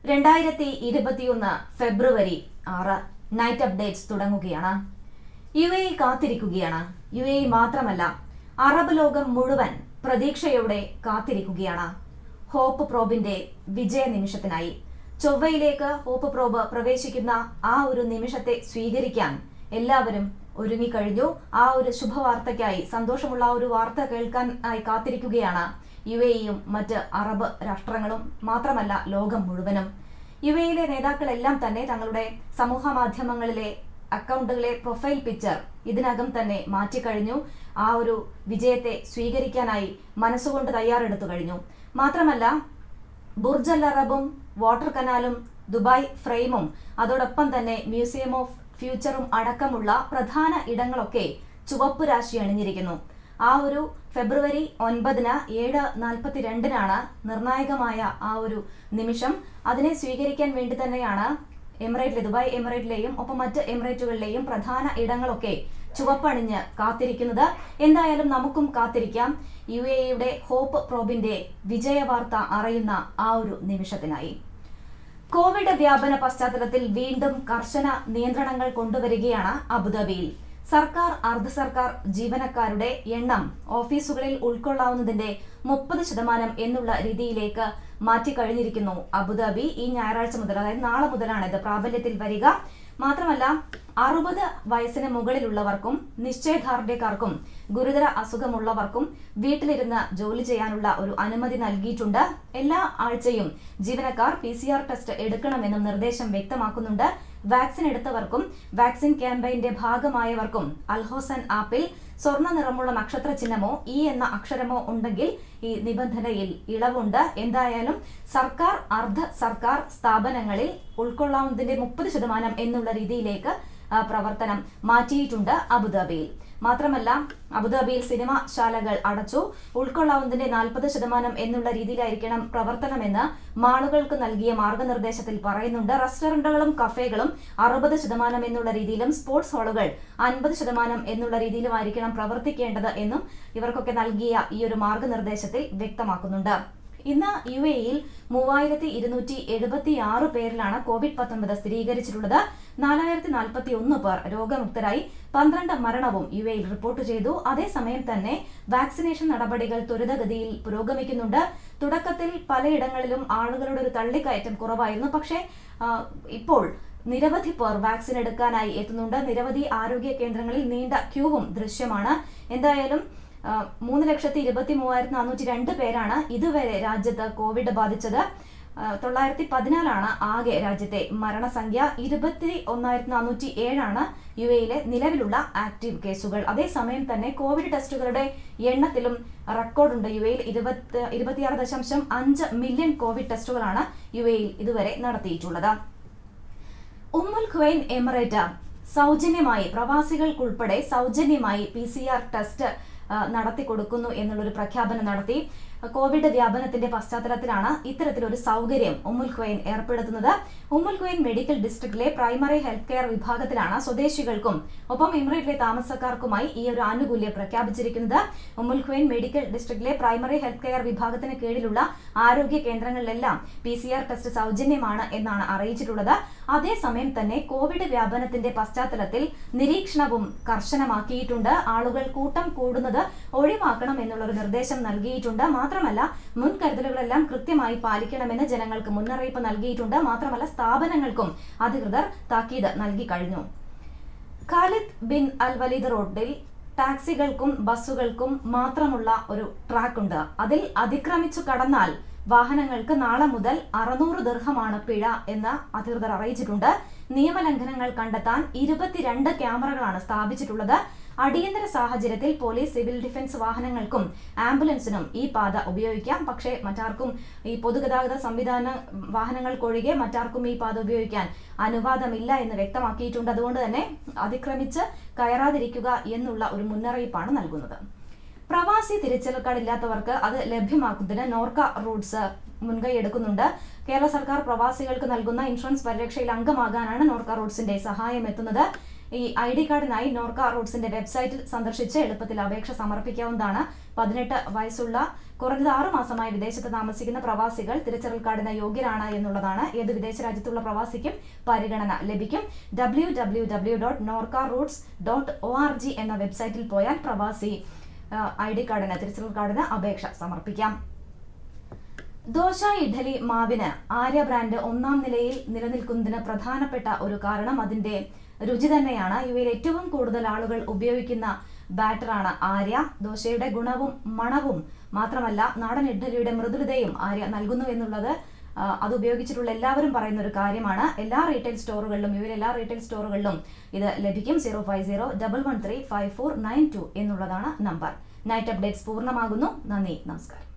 രണ്ടായിരത്തി ഇരുപത്തിയൊന്ന് ഫെബ്രുവരി ആറ് നൈറ്റ് അപ്ഡേറ്റ്സ് തുടങ്ങുകയാണ് യു എ കാത്തിരിക്കുകയാണ് യു എ മാത്രമല്ല അറബ് ലോകം മുഴുവൻ പ്രതീക്ഷയോടെ കാത്തിരിക്കുകയാണ് ഹോപ്പ് പ്രോബിന്റെ വിജയ നിമിഷത്തിനായി ചൊവ്വയിലേക്ക് ഹോപ്പ് പ്രോബ് പ്രവേശിക്കുന്ന ആ ഒരു നിമിഷത്തെ സ്വീകരിക്കാൻ എല്ലാവരും ഒരുങ്ങിക്കഴിഞ്ഞു ആ ഒരു ശുഭവാർത്തയ്ക്കായി സന്തോഷമുള്ള ആ ഒരു വാർത്ത കേൾക്കാൻ ആയി കാത്തിരിക്കുകയാണ് യു എയും മറ്റ് അറബ് രാഷ്ട്രങ്ങളും മാത്രമല്ല ലോകം മുഴുവനും യു എയിലെ നേതാക്കളെല്ലാം തന്നെ തങ്ങളുടെ സമൂഹ മാധ്യമങ്ങളിലെ അക്കൗണ്ടുകളെ പ്രൊഫൈൽ പിക്ചർ ഇതിനകം തന്നെ മാറ്റിക്കഴിഞ്ഞു ആ ഒരു വിജയത്തെ സ്വീകരിക്കാനായി മനസ്സുകൊണ്ട് തയ്യാറെടുത്തു കഴിഞ്ഞു മാത്രമല്ല ബുർജ് അൽ അറബും വാട്ടർ കനാലും ദുബായ് ഫ്രെയിമും അതോടൊപ്പം തന്നെ മ്യൂസിയം ഓഫ് ഫ്യൂച്ചറും അടക്കമുള്ള പ്രധാന ഇടങ്ങളൊക്കെ ചുവപ്പ് രാശി അണിഞ്ഞിരിക്കുന്നു ആ ഒരു ഫെബ്രുവരി ഒൻപതിന് ഏഴ് നാൽപ്പത്തിരണ്ടിനാണ് നിർണായകമായ ആ ഒരു നിമിഷം അതിനെ സ്വീകരിക്കാൻ വേണ്ടി തന്നെയാണ് എമിറേറ്റിലെ ദുബായ് എമിറേറ്റിലെയും ഒപ്പം മറ്റ് എമിറേറ്റുകളിലെയും പ്രധാന ഇടങ്ങളൊക്കെ ചുവപ്പണിഞ്ഞ് കാത്തിരിക്കുന്നത് എന്തായാലും നമുക്കും കാത്തിരിക്കാം യു എയുടെ ഹോപ്പ് പ്രോബിന്റെ വിജയവാർത്ത അറിയുന്ന ആ ഒരു നിമിഷത്തിനായി കോവിഡ് വ്യാപന പശ്ചാത്തലത്തിൽ വീണ്ടും കർശന നിയന്ത്രണങ്ങൾ കൊണ്ടുവരികയാണ് അബുദാബിയിൽ സർക്കാർ അർദ്ധ സർക്കാർ ജീവനക്കാരുടെ എണ്ണം ഓഫീസുകളിൽ ഉൾക്കൊള്ളാവുന്നതിന്റെ മുപ്പത് ശതമാനം എന്നുള്ള രീതിയിലേക്ക് മാറ്റിക്കഴിഞ്ഞിരിക്കുന്നു അബുദാബി ഈ ഞായറാഴ്ച മുതൽ അതായത് നാളെ മുതലാണ് ഇത് പ്രാബല്യത്തിൽ വരിക മാത്രമല്ല അറുപത് വയസ്സിന് മുകളിലുള്ളവർക്കും നിശ്ചയദാർഢ്യക്കാർക്കും ഗുരുതര അസുഖമുള്ളവർക്കും വീട്ടിലിരുന്ന് ജോലി ചെയ്യാനുള്ള ഒരു അനുമതി നൽകിയിട്ടുണ്ട് എല്ലാ ആഴ്ചയും ജീവനക്കാർ പി ടെസ്റ്റ് എടുക്കണമെന്നും നിർദ്ദേശം വ്യക്തമാക്കുന്നുണ്ട് വാക്സിൻ എടുത്തവർക്കും വാക്സിൻ ക്യാമ്പയിന്റെ ഭാഗമായവർക്കും അൽഹോസൻ ആപ്പിൽ സ്വർണ്ണ നിറമുള്ള നക്ഷത്ര ചിഹ്നമോ ഇ എന്ന അക്ഷരമോ ഉണ്ടെങ്കിൽ ഈ നിബന്ധനയിൽ ഇളവുണ്ട് എന്തായാലും സർക്കാർ അർദ്ധ സർക്കാർ സ്ഥാപനങ്ങളിൽ ഉൾക്കൊള്ളാവുന്നതിന്റെ മുപ്പത് ശതമാനം എന്നുള്ള രീതിയിലേക്ക് ആ, പ്രവർത്തനം മാറ്റിയിട്ടുണ്ട് അബുദാബിയിൽ മാത്രമല്ല അബുദാബിയിൽ സിനിമാ ശാലകൾ അടച്ചു ഉൾക്കൊള്ളാവുന്നതിന്റെ നാൽപ്പത് ശതമാനം എന്നുള്ള രീതിയിലായിരിക്കണം പ്രവർത്തനമെന്ന് മാളുകൾക്ക് നൽകിയ മാർഗനിർദ്ദേശത്തിൽ പറയുന്നുണ്ട് റെസ്റ്റോറന്റുകളും കഫേകളും അറുപത് ശതമാനം എന്നുള്ള രീതിയിലും സ്പോർട്സ് ഹാളുകൾ അൻപത് ശതമാനം എന്നുള്ള രീതിയിലുമായിരിക്കണം പ്രവർത്തിക്കേണ്ടത് എന്നും ഇവർക്കൊക്കെ നൽകിയ ഈ ഒരു മാർഗനിർദ്ദേശത്തിൽ വ്യക്തമാക്കുന്നുണ്ട് ഇന്ന് യു എയിൽ മൂവായിരത്തി ഇരുന്നൂറ്റി എഴുപത്തി ആറ് പേരിലാണ് കോവിഡ് പത്തൊൻപത് സ്ഥിരീകരിച്ചിട്ടുള്ളത് നാലായിരത്തി നാൽപ്പത്തി ഒന്ന് പേർ രോഗമുക്തരായി പന്ത്രണ്ട് മരണവും യു എയിൽ റിപ്പോർട്ട് ചെയ്തു അതേസമയം തന്നെ വാക്സിനേഷൻ നടപടികൾ ത്വരിതഗതിയിൽ പുരോഗമിക്കുന്നുണ്ട് തുടക്കത്തിൽ പലയിടങ്ങളിലും ആളുകളുടെ ഒരു തള്ളിക്കയറ്റം കുറവായിരുന്നു പക്ഷേ ആ, ഇപ്പോൾ നിരവധി പേർ വാക്സിൻ എടുക്കാനായി എത്തുന്നുണ്ട് നിരവധി ആരോഗ്യ കേന്ദ്രങ്ങളിൽ നീണ്ട ക്യൂവും ദൃശ്യമാണ് എന്തായാലും ആ, മൂന്ന് ലക്ഷത്തി ഇരുപത്തി മൂവായിരത്തി നാനൂറ്റി രണ്ട് പേരാണ് ഇതുവരെ രാജ്യത്ത് കോവിഡ് ബാധിച്ചത് ആ, തൊള്ളായിരത്തി പതിനാലാണ് ആകെ രാജ്യത്തെ മരണസംഖ്യ ഇരുപത്തി ഒന്നായിരത്തി നാനൂറ്റി ഏഴാണ് യു എയിലെ നിലവിലുള്ള ആക്റ്റീവ് കേസുകൾ അതേസമയം തന്നെ കോവിഡ് ടെസ്റ്റുകളുടെ എണ്ണത്തിലും റെക്കോർഡുണ്ട് യു എയിൽ ഇരുപത്തി ഇരുപത്തിയാറ് ദശാംശം അഞ്ച് മില്യൺ കോവിഡ് ടെസ്റ്റുകളാണ് യു എയിൽ ഇതുവരെ നടത്തിയിട്ടുള്ളത് ഉമ്മുൽ ഖുവൈൻ എമിറേറ്റ് സൗജന്യമായി പ്രവാസികൾക്കുൾപ്പെടെ സൗജന്യമായി പി സി ആർ ടെസ്റ്റ് ആ, നടത്തി കൊടുക്കുന്നു എന്നുള്ളൊരു പ്രഖ്യാപനം നടത്തി കോവിഡ് വ്യാപനത്തിന്റെ പശ്ചാത്തലത്തിലാണ് ഇത്തരത്തിലൊരു സൗകര്യം ഉമ്മുൽ ഖുവൈൻ ഏർപ്പെടുത്തുന്നത് ഉമ്മുൽ ഖുവൈൻ മെഡിക്കൽ ഡിസ്ട്രിക്റ്റിലെ പ്രൈമറി ഹെൽത്ത് കെയർ വിഭാഗത്തിലാണ് സ്വദേശികൾക്കും ഒപ്പം എമിറേറ്റിലെ താമസക്കാർക്കുമായി ഈ ഒരു ആനുകൂല്യം പ്രഖ്യാപിച്ചിരിക്കുന്നത് ഉമ്മുൽ ഖുവൈൻ മെഡിക്കൽ ഡിസ്ട്രിക്റ്റിലെ പ്രൈമറി ഹെൽത്ത് കെയർ വിഭാഗത്തിന് കീഴിലുള്ള ആരോഗ്യ കേന്ദ്രങ്ങളിലെല്ലാം പി സി ആർ ടെസ്റ്റ് സൗജന്യമാണ് എന്നാണ് അറിയിച്ചിട്ടുള്ളത് അതേസമയം തന്നെ കോവിഡ് വ്യാപനത്തിന്റെ പശ്ചാത്തലത്തിൽ നിരീക്ഷണവും കർശനമാക്കിയിട്ടുണ്ട് ആളുകൾ കൂട്ടം കൂടുന്നത് ഒഴിവാക്കണം എന്നുള്ളൊരു നിർദ്ദേശം നൽകിയിട്ടുണ്ട് മാത്രമല്ല മുൻകരുതലുകളെല്ലാം കൃത്യമായി പാലിക്കണമെന്ന് ജനങ്ങൾക്ക് മുന്നറിയിപ്പ് നൽകിയിട്ടുണ്ട് മാത്രമല്ല സ്ഥാപനങ്ങൾക്കും അധികൃതർ താക്കീത് നൽകി കഴിഞ്ഞു ഖാലിദ് ബിൻ അൽ വലീദ് റോഡിൽ ടാക്സികൾക്കും ബസ്സുകൾക്കും മാത്രമുള്ള ഒരു ട്രാക്ക് ഉണ്ട് അതിൽ അതിക്രമിച്ചു കടന്നാൽ വാഹനങ്ങൾക്ക് നാളെ മുതൽ അറുന്നൂറ് ദീർഘമാണ് പിഴ എന്ന് അധികൃതർ അറിയിച്ചിട്ടുണ്ട് നിയമലംഘനങ്ങൾ കണ്ടെത്താൻ ഇരുപത്തിരണ്ട് ക്യാമറകളാണ് സ്ഥാപിച്ചിട്ടുള്ളത് അടിയന്തര സാഹചര്യത്തിൽ പോലീസ് സിവിൽ ഡിഫൻസ് വാഹനങ്ങൾക്കും ആംബുലൻസിനും ഈ പാത ഉപയോഗിക്കാം പക്ഷേ മറ്റാർക്കും ഈ പൊതുഗതാഗത സംവിധാന വാഹനങ്ങൾക്കൊഴികെ മറ്റാർക്കും ഈ പാത ഉപയോഗിക്കാൻ അനുവാദമില്ല എന്ന് വ്യക്തമാക്കിയിട്ടുണ്ട് അതുകൊണ്ട് തന്നെ അതിക്രമിച്ച് കയറാതിരിക്കുക എന്നുള്ള ഒരു മുന്നറിയിപ്പാണ് നൽകുന്നത് പ്രവാസി തിരിച്ചറിയൽ കാർഡ് ഇല്ലാത്തവർക്ക് അത് ലഭ്യമാക്കുന്നതിന് നോർക്ക റൂട്ട്സ് മുൻകൈ എടുക്കുന്നുണ്ട് കേരള സർക്കാർ പ്രവാസികൾക്ക് നൽകുന്ന ഇൻഷുറൻസ് പരിരക്ഷയിൽ അംഗമാകാനാണ് നോർക്ക റൂട്ട്സിന്റെ സഹായം എത്തുന്നത് ഈ ഐ ഡി കാർഡിനായി നോർക്ക റൂട്ട്സിന്റെ വെബ്സൈറ്റിൽ സന്ദർശിച്ച് എളുപ്പത്തിൽ അപേക്ഷ സമർപ്പിക്കാവുന്നതാണ് പതിനെട്ട് വയസ്സുള്ള കുറഞ്ഞത് ആറ് മാസമായി വിദേശത്ത് താമസിക്കുന്ന പ്രവാസികൾ തിരിച്ചറിയൽ കാർഡിന് യോഗ്യരാണ് എന്നുള്ളതാണ് ഏത് വിദേശ രാജ്യത്തുള്ള പ്രവാസിക്കും പരിഗണന ലഭിക്കും W W W dot Norka roots dot O R G എന്ന വെബ്സൈറ്റിൽ പോയാൽ പ്രവാസി ഐ ഡി കാർഡിന് തിരിച്ചറിയൽ കാർഡിന് അപേക്ഷ സമർപ്പിക്കാം ദോശ ഇഡലി മാവിന് ആര്യ ബ്രാൻഡ് ഒന്നാം നിലയിൽ നിലനിൽക്കുന്നതിന് പ്രധാനപ്പെട്ട ഒരു കാരണം അതിന്റെ രുചി തന്നെയാണ് ഇവയിൽ ഏറ്റവും കൂടുതൽ ആളുകൾ ഉപയോഗിക്കുന്ന ബാറ്ററാണ് ആര്യ ദോശയുടെ ഗുണവും മണവും മാത്രമല്ല നാടൻ ഇഡ്ഡലിയുടെ മൃദുലതയും ആര്യ നൽകുന്നു എന്നുള്ളത് ആ, അത് ഉപയോഗിച്ചിട്ടുള്ള എല്ലാവരും പറയുന്ന ഒരു കാര്യമാണ് എല്ലാ റീറ്റെയിൽ സ്റ്റോറുകളിലും ഇവർ എല്ലാ റീറ്റെയിൽ സ്റ്റോറുകളിലും ഇത് ലഭിക്കും zero five zero double one three five four nine two എന്നുള്ളതാണ് നമ്പർ നൈറ്റ് അപ്ഡേറ്റ്സ് പൂർണ്ണമാകുന്നു നന്ദി നമസ്കാരം